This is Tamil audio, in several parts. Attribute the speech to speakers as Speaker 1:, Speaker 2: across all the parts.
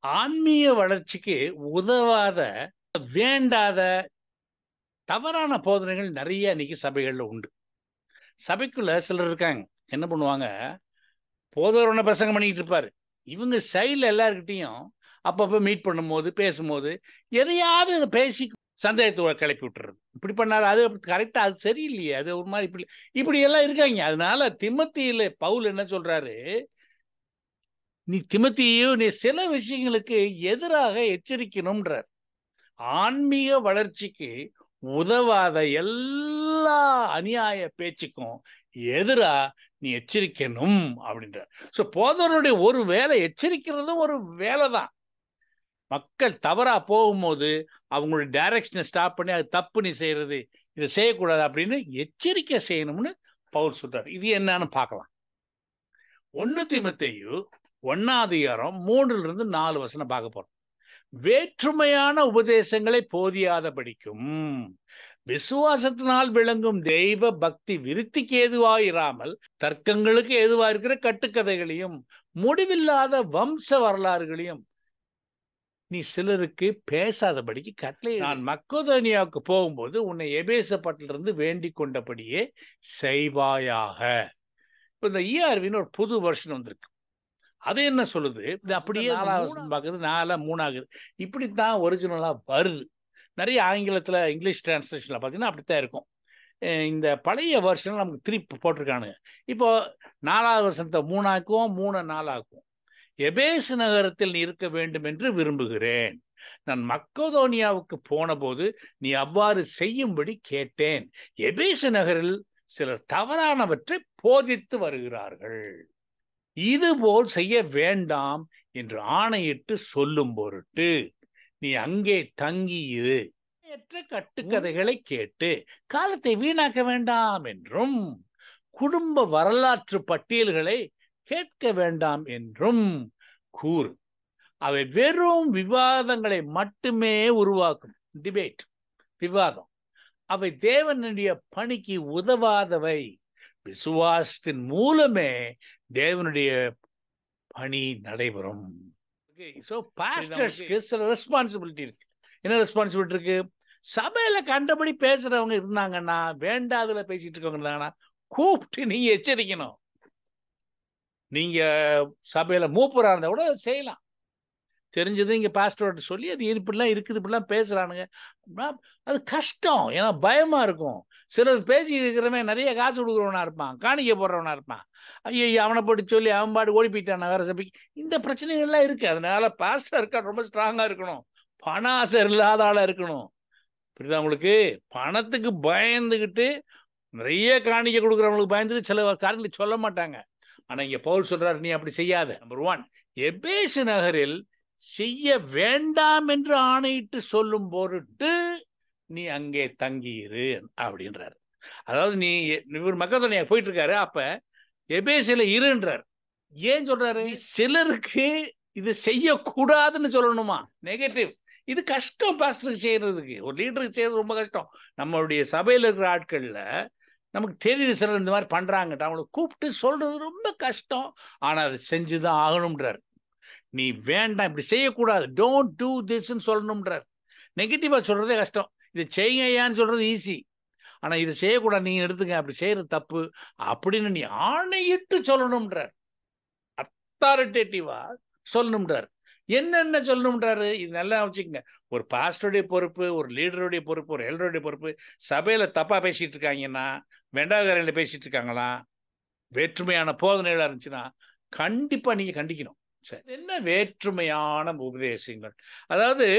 Speaker 1: ஆன்மீக வளர்ச்சிக்கு உதவாத வேண்டாத தவறான போதனைகள் நிறைய இன்னைக்கு சபைகள்ல உண்டு சபைக்குள்ள சிலர் இருக்காங்க என்ன பண்ணுவாங்க போதவரனை பிரசங்கம் பண்ணிக்கிட்டு இருப்பாரு இவங்க சைடில் எல்லாருக்கிட்டையும் அப்பப்போ மீட் பண்ணும்போது பேசும்போது எதையாவது அதை பேசி சந்தேகத்தை கிளப்பி விட்டுறது இப்படி பண்ணாரு அது கரெக்டாக அது சரியில்லையே அது ஒரு மாதிரி இப்படி இப்படி எல்லாம் இருக்காங்க அதனால திமத்தியில் பவுல் என்ன சொல்றாரு நீ திமத்தியோ நீ சில விஷயங்களுக்கு எதிராக எச்சரிக்கணும்ன்றார் ஆன்மீக வளர்ச்சிக்கு உதவாத எல்லா அநியாய பேச்சுக்கும் எதிரா நீ எச்சரிக்கணும் அப்படின்றார் ஸோ போதவருடைய ஒரு வேலை எச்சரிக்கிறதும் ஒரு வேலை தான் மக்கள் தவறா போகும்போது அவங்களுடைய டைரக்ஷனை ஸ்டாப் பண்ணி அது தப்பு நீ செய்யறது இதை செய்யக்கூடாது அப்படின்னு எச்சரிக்கை செய்யணும்னு பவுல் சொல்றாரு இது என்னன்னு பார்க்கலாம் ஒன்னு திமத்தையு ஒன்னாதிகாரம் மூணுல இருந்து நாலு வசனம் பார்க்க போறோம் வேற்றுமையான உபதேசங்களை போதியாத படிக்கும் விசுவாசத்தினால் விளங்கும் தெய்வ பக்தி விருத்திக்கு ஏதுவாயிராமல் தர்க்கங்களுக்கு ஏதுவா இருக்கிற கட்டுக்கதைகளையும் முடிவில்லாத வம்ச வரலாறுகளையும் நீ சிலருக்கு பேசாதபடிக்கு கட்டளை நான் மக்கோதனியாவுக்கு போகும்போது உன்னை எபேசப்பட்டிலிருந்து வேண்டிக் கொண்டபடியே செய்வாயாக இப்போ இந்த இஆர்வின்னு ஒரு புது வருஷன் வந்திருக்கு அது என்ன சொல்லுது இது அப்படியே நாலாவது பார்க்குறது நாலா மூணாகுது இப்படித்தான் ஒரிஜினலா வருது நிறைய ஆங்கிலத்தில் இங்கிலீஷ் டிரான்ஸ்லேஷனில் பார்த்தீங்கன்னா அப்படித்தான் இருக்கும் இந்த பழைய வருஷன் நமக்கு திருப்பி போட்டிருக்கானுங்க இப்போ நாலாவது வருஷத்தை மூணாக்குவோம் மூணை நாலாக்குவோம் எபேசு நகரத்தில் நீ இருக்க வேண்டும் என்று விரும்புகிறேன் நான் மக்கோதோனியாவுக்கு போன போது நீ அவ்வாறு செய்யும்படி கேட்டேன் எபேசு நகரில் சிலர் தவறானவற்றை போதித்து வருகிறார்கள் இதுபோல் செய்ய வேண்டாம் என்று ஆணையிட்டு சொல்லும் பொருட்டு நீ அங்கே தங்கி இரு கட்டுக்கதைகளை கேட்டு காலத்தை வீணாக்க வேண்டாம் என்றும் குடும்ப வரலாற்று பட்டியல்களை கேட்க வேண்டாம் என்றும் கூறு அவை வெறும் விவாதங்களை மட்டுமே உருவாக்கும் டிபேட் விவாதம் அவை தேவனுடைய பணிக்கு உதவாதவை விசுவாசத்தின் மூலமே தேவனுடைய பணி நடைபெறும் ஸோ பாஸ்டர்ஸ்க்கு சில ரெஸ்பான்சிபிலிட்டி இருக்கு என்ன ரெஸ்பான்சிபிலிட்டி இருக்கு சபையில கண்டபடி பேசுறவங்க இருந்தாங்கன்னா வேண்டாதுல பேசிட்டு இருக்கவங்க இருந்தாங்கன்னா கூப்பிட்டு நீங்க எச்சரிக்கணும் நீங்க சபையில மூப்பரா இருந்தா கூட செய்யலாம் தெரிஞ்சது இங்க பாஸ்டர்கிட்ட சொல்லி அது இப்படிலாம் இருக்குது இப்படிலாம் பேசுறானுங்க அது கஷ்டம் ஏன்னா பயமா இருக்கும் சிலர் பேசி இருக்கிறவன் நிறைய காசு கொடுக்குறவனா இருப்பான் காணிக்க போடுறவனா இருப்பான் ஐயோ அவனை போட்டு சொல்லி அவன் பாடு ஓடி போயிட்டான் வேற சபைக்கு இந்த பிரச்சனைகள்லாம் இருக்கு அதனால பாஸ்டர் இருக்கா ரொம்ப ஸ்ட்ராங்கா இருக்கணும் பண ஆசை இல்லாத ஆளா இருக்கணும் புரியுதா உங்களுக்கு பணத்துக்கு பயந்துக்கிட்டு நிறைய காணிக்க கொடுக்குறவங்களுக்கு பயந்துட்டு சில காரியங்களை சொல்ல மாட்டாங்க ஆனா இங்க பவுல் சொல்றாரு நீ அப்படி செய்யாத நம்பர் ஒன் எபேசு நகரில் செய்ய வேண்டாம் என்று ஆணையிட்டு சொல்லும் பொருட்டு நீ அங்கே தங்கியிரு அப்படின்றாரு அதாவது நீ இவர் மக்கள் போயிட்டு இருக்காரு அப்ப எபேசில இருன்றார் ஏன் சொல்றாரு சிலருக்கு இது செய்யக்கூடாதுன்னு சொல்லணுமா நெகட்டிவ் இது கஷ்டம் பாஸ்டருக்கு செய்யறதுக்கு ஒரு லீடருக்கு செய்யறது ரொம்ப கஷ்டம் நம்மளுடைய சபையில் இருக்கிற ஆட்கள்ல நமக்கு தெரியுது சிலர் இந்த மாதிரி பண்றாங்கட்டு அவங்களை கூப்பிட்டு சொல்றது ரொம்ப கஷ்டம் ஆனா அதை செஞ்சுதான் ஆகணும்ன்றார் நீ வேண்டாம் இப்படி செய்யக்கூடாது டோன்ட் டூ திஸ்ன்னு சொல்லணும்ன்றார் நெகட்டிவா சொல்றதே கஷ்டம் இதை செய்யுங்கய்யான்னு சொல்றது ஈஸி ஆனா இதை செய்யக்கூடாது நீங்க எடுத்துங்க அப்படி செய்யறது தப்பு அப்படின்னு நீ ஆணையிட்டு சொல்லணும்ன்றார் அத்தாரிட்டேட்டிவா சொல்லணும்ன்றார் என்னென்ன சொல்லணும்ன்றாரு இது நல்லா வச்சுக்கோங்க ஒரு பாஸ்டருடைய பொறுப்பு ஒரு லீடருடைய பொறுப்பு ஒரு எல்டருடைய பொறுப்பு சபையில தப்பா பேசிட்டு இருக்காங்கன்னா வெண்டாகாரில பேசிட்டு இருக்காங்களா வேற்றுமையான போதனைகளா இருந்துச்சுன்னா கண்டிப்பா நீங்க கண்டிக்கணும் சரி என்ன வேற்றுமையான உபதேசங்கள் அதாவது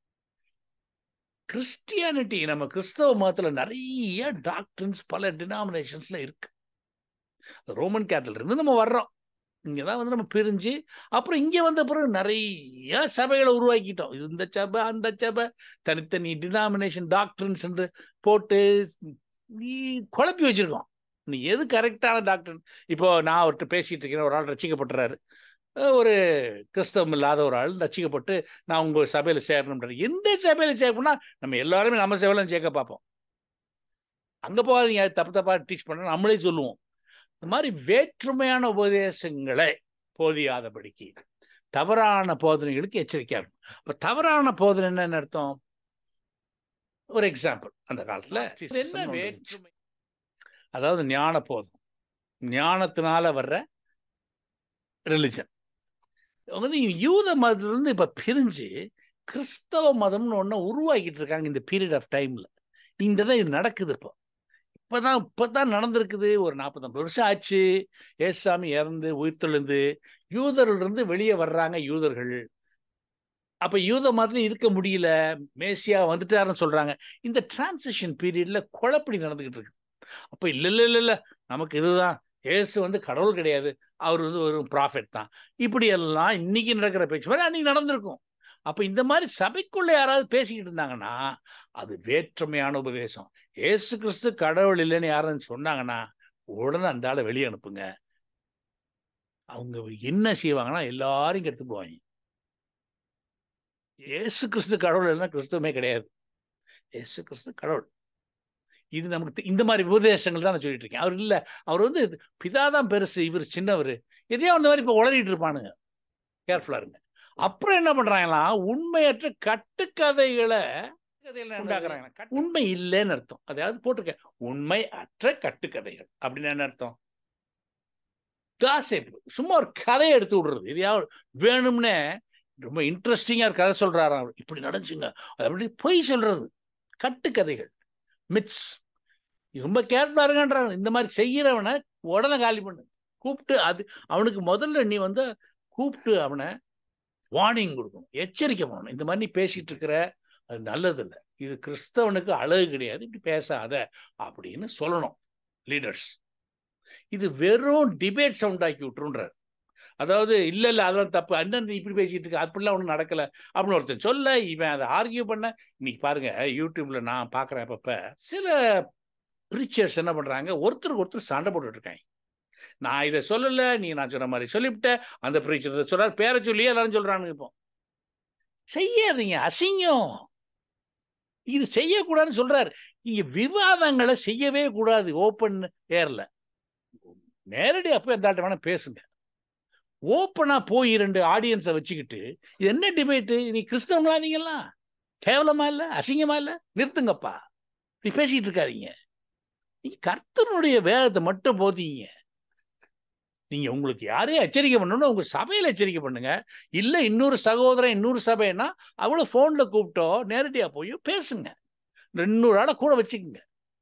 Speaker 1: கிறிஸ்டியானிட்டி நம்ம கிறிஸ்தவ மதத்துல நிறைய டாக்டர்ஸ் பல டினாமினேஷன்ஸ்ல இருக்கு ரோமன் கேத்தல இருந்து நம்ம வர்றோம் இங்கே தான் வந்து நம்ம பிரிஞ்சு அப்புறம் இங்கே வந்த பிறகு நிறைய சபைகளை உருவாக்கிட்டோம் இது இந்த சபை அந்த சபை தனித்தனி டினாமினேஷன் டாக்டர்ஸ் என்று போட்டு நீ குழப்பி வச்சிருக்கோம் நீ எது கரெக்டான டாக்டர் இப்போ நான் அவர்கிட்ட பேசிட்டு இருக்கேன் ஒரு ஆள் ரசிக்கப்பட்டுறாரு ஒரு கிறிஸ்தவம் இல்லாத ஒரு ஆள் ரசிக்கப்பட்டு நான் உங்கள் சபையில் சேரணும்ன்றாரு எந்த சபையில் சேர்க்கணும்னா நம்ம எல்லாருமே நம்ம சபையில சேர்க்க பார்ப்போம் அங்கே போகாதீங்க தப்பு தப்பாக டீச் பண்ண நம்மளே சொல்லுவோம் இந்த மாதிரி வேற்றுமையான உபதேசங்களை போதியாதபடிக்கு தவறான போதனைகளுக்கு எச்சரிக்கையா இருக்கும் அப்ப தவறான போதனை என்னன்னு அர்த்தம் ஒரு எக்ஸாம்பிள் அந்த காலத்துல என்ன வேற்றுமை அதாவது ஞான போதம் ஞானத்தினால வர்ற ரிலிஜன் வந்து யூத மதத்திலிருந்து இப்ப பிரிஞ்சு கிறிஸ்தவ மதம்னு ஒன்று உருவாக்கிட்டு இருக்காங்க இந்த பீரியட் ஆஃப் டைம்ல இந்த தான் இது நடக்குது இப்போ இப்போதான் இப்போதான் நடந்திருக்குது ஒரு நாற்பத்தஞ்சு வருஷம் ஆச்சு ஏசாமி இறந்து உயிர்த்தெழுந்து யூதர்களிருந்து வெளியே வர்றாங்க யூதர்கள் அப்ப யூத மதத்துல இருக்க முடியல மேசியா வந்துட்டாருன்னு சொல்றாங்க இந்த டிரான்சிஷன் பீரியட்ல குழப்படி நடந்துகிட்டு இருக்கு அப்ப இல்ல இல்ல இல்ல இல்ல நமக்கு இதுதான் ஏசு வந்து கடவுள் கிடையாது அவர் வந்து ஒரு ப்ராஃபிட் தான் இப்படி எல்லாம் இன்னைக்கு நடக்கிற பேச்சு மாதிரி அன்னைக்கு நடந்திருக்கும் அப்ப இந்த மாதிரி சபைக்குள்ள யாராவது பேசிக்கிட்டு இருந்தாங்கன்னா அது வேற்றுமையான உபதேசம் ஏசு கிறிஸ்து கடவுள் இல்லைன்னு யாரும் சொன்னாங்கன்னா உடனே அந்த ஆளை வெளியே அனுப்புங்க அவங்க என்ன செய்வாங்கன்னா எல்லாரும் கெடுத்து போவாங்க ஏசு கிறிஸ்து கடவுள் இல்லைன்னா கிறிஸ்துவமே கிடையாது ஏசு கிறிஸ்து கடவுள் இது நமக்கு இந்த மாதிரி உபதேசங்கள் தான் நான் சொல்லிட்டு இருக்கேன் அவர் இல்லை அவர் வந்து பிதாதான் பெருசு இவர் சின்னவர் எதையோ அந்த மாதிரி இப்போ உளறிட்டு இருப்பானுங்க கேர்ஃபுல்லா இருங்க அப்புறம் என்ன பண்றாங்களா உண்மையற்ற கட்டுக்கதைகளை உண்டாக்குறாங்க உண்மை இல்லைன்னு அர்த்தம் அதாவது போட்டிருக்க உண்மை அற்ற கட்டுக்கதைகள் அப்படின்னு என்ன அர்த்தம் காசேப் சும்மா ஒரு கதையை எடுத்து விடுறது இதையாவது வேணும்னே ரொம்ப இன்ட்ரெஸ்டிங்கா ஒரு கதை சொல்றாரு அவர் இப்படி நடந்துச்சுங்க அது அப்படி பொய் சொல்றது கட்டுக்கதைகள் மிட்ஸ் ரொம்ப கேர்ஃபுல்லா இருங்கன்றாங்க இந்த மாதிரி செய்யறவனை உடனே காலி பண்ணு கூப்பிட்டு அது அவனுக்கு முதல்ல நீ வந்து கூப்பிட்டு அவனை வார்னிங் கொடுக்கணும் எச்சரிக்கை பண்ணணும் இந்த மாதிரி நீ பேசிட்டு இருக்கிற அது நல்லது இல்லை இது கிறிஸ்தவனுக்கு அழகு கிடையாது இப்படி பேசாத அப்படின்னு சொல்லணும் லீடர்ஸ் இது வெறும் டிபேட்ஸ் உண்டாக்கி விட்டுருன்றார் அதாவது இல்லை இல்லை அதெல்லாம் தப்பு அண்ணன் இப்படி பேசிட்டு இருக்கு அப்படிலாம் ஒன்றும் நடக்கலை அப்படின்னு ஒருத்தன் சொல்ல இவன் அதை ஆர்கியூ பண்ண இன்னைக்கு பாருங்க யூடியூப்ல நான் பார்க்குறேன் அப்பப்ப சில ப்ரீச்சர்ஸ் என்ன பண்ணுறாங்க ஒருத்தருக்கு ஒருத்தர் சண்டை போட்டுட்டு இருக்காங்க நான் இதை சொல்லலை நீ நான் சொன்ன மாதிரி சொல்லிவிட்டேன் அந்த ப்ரீச்சர் சொல்றாரு பேரை சொல்லியே எல்லாரும் சொல்றானுங்க இப்போ செய்யாதீங்க அசிங்கம் இது செய்யக்கூடாதுன்னு சொல்றாரு நீங்க விவாதங்களை செய்யவே கூடாது ஓப்பன் ஏர்ல நேரடி அப்போ எந்த வேணா பேசுங்க ஓப்பனா போய் ரெண்டு ஆடியன்ஸை வச்சுக்கிட்டு இது என்ன டிபேட்டு நீ கிறிஸ்தவங்களா நீங்கெல்லாம் கேவலமா இல்லை அசிங்கமா இல்லை நிறுத்துங்கப்பா நீ பேசிக்கிட்டு இருக்காதீங்க நீங்க கர்த்தனுடைய வேதத்தை மட்டும் போதீங்க நீங்க உங்களுக்கு யாரையும் எச்சரிக்கை பண்ணணும்னு உங்க சபையில எச்சரிக்கை பண்ணுங்க இல்ல இன்னொரு சகோதரன் இன்னொரு சபைன்னா அவ்வளவு போன்ல கூப்பிட்டோ நேரடியா போய் பேசுங்க இன்னொரு ஆளை கூட வச்சுக்கோங்க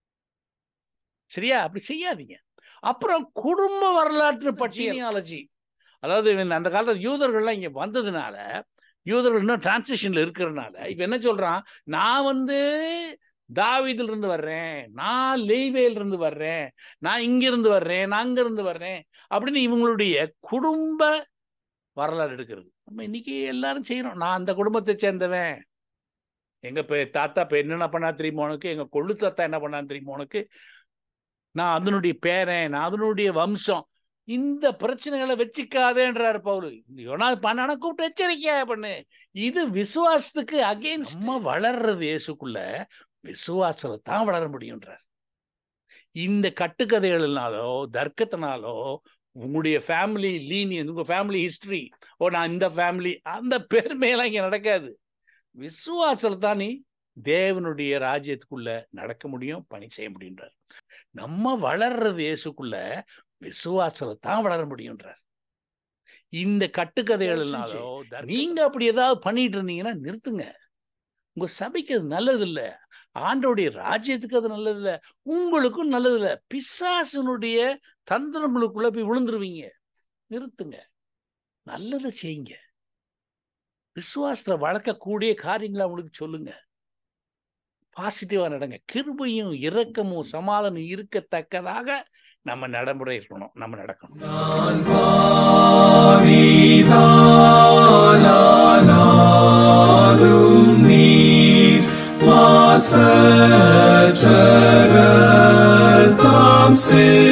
Speaker 1: சரியா அப்படி செய்யாதீங்க அப்புறம் குடும்ப வரலாற்று பட்டியாலஜி அதாவது அந்த காலத்துல யூதர்கள்லாம் இங்க வந்ததுனால யூதர்கள் இன்னும் டிரான்சிஷன்ல இருக்கிறதுனால இப்ப என்ன சொல்றான் நான் வந்து தாவிதில் இருந்து வர்றேன் நான் லெய்வேல இருந்து வர்றேன் நான் இங்கிருந்து வர்றேன் நான் அங்கிருந்து வர்றேன் அப்படின்னு இவங்களுடைய குடும்ப வரலாறு எடுக்கிறது நம்ம இன்னைக்கு எல்லாரும் செய்யறோம் நான் அந்த குடும்பத்தை சேர்ந்தவன் எங்க இப்போ தாத்தா இப்போ என்னென்ன பண்ணா தெரியுமா உனக்கு எங்க கொள்ளு தாத்தா என்ன பண்ணான்னு தெரியுமா உனக்கு நான் அதனுடைய பேரன் நான் அதனுடைய வம்சம் இந்த பிரச்சனைகளை வச்சுக்காதேன்றாரு பவுலு யோனா பண்ணானா கூப்பிட்டு எச்சரிக்கையா பண்ணு இது விசுவாசத்துக்கு அகெயின்ஸ்ட் நம்ம வளர்றது இயேசுக்குள்ள விசுவாசத்தை தான் வளர முடியுன்றார் இந்த கட்டுக்கதைகள்னாலோ தர்க்கத்தினாலோ உங்களுடைய ஃபேமிலி லீனியன் உங்க ஃபேமிலி ஹிஸ்டரி ஓ நான் இந்த ஃபேமிலி அந்த பெருமையெல்லாம் இங்க நடக்காது விசுவாசத்தில் தான் நீ தேவனுடைய ராஜ்யத்துக்குள்ள நடக்க முடியும் பணி செய்ய முடியுன்றார் நம்ம வளர்றது இயேசுக்குள்ள விசுவாசத்துல தான் வளர முடியுன்றார் இந்த கட்டுக்கதைகள்னாலோ நீங்க அப்படி ஏதாவது பண்ணிட்டு இருந்தீங்கன்னா நிறுத்துங்க உங்க சபைக்கு அது நல்லது இல்லை ஆண்டோடைய ராஜ்யத்துக்கு அது நல்லது இல்லை உங்களுக்கும் நல்லது இல்லை பிசாசனுடைய தந்திரங்களுக்குள்ள போய் விழுந்துருவீங்க நிறுத்துங்க நல்லதை செய்யுங்க விசுவாசத்தை வளர்க்கக்கூடிய காரியங்களை அவங்களுக்கு சொல்லுங்க பாசிட்டிவா நடங்க கிருபையும் இரக்கமும் சமாதானம் இருக்கத்தக்கதாக நம்ம நடைமுறை இருக்கணும் நம்ம நடக்கணும்
Speaker 2: மாசற்ற தாம் சே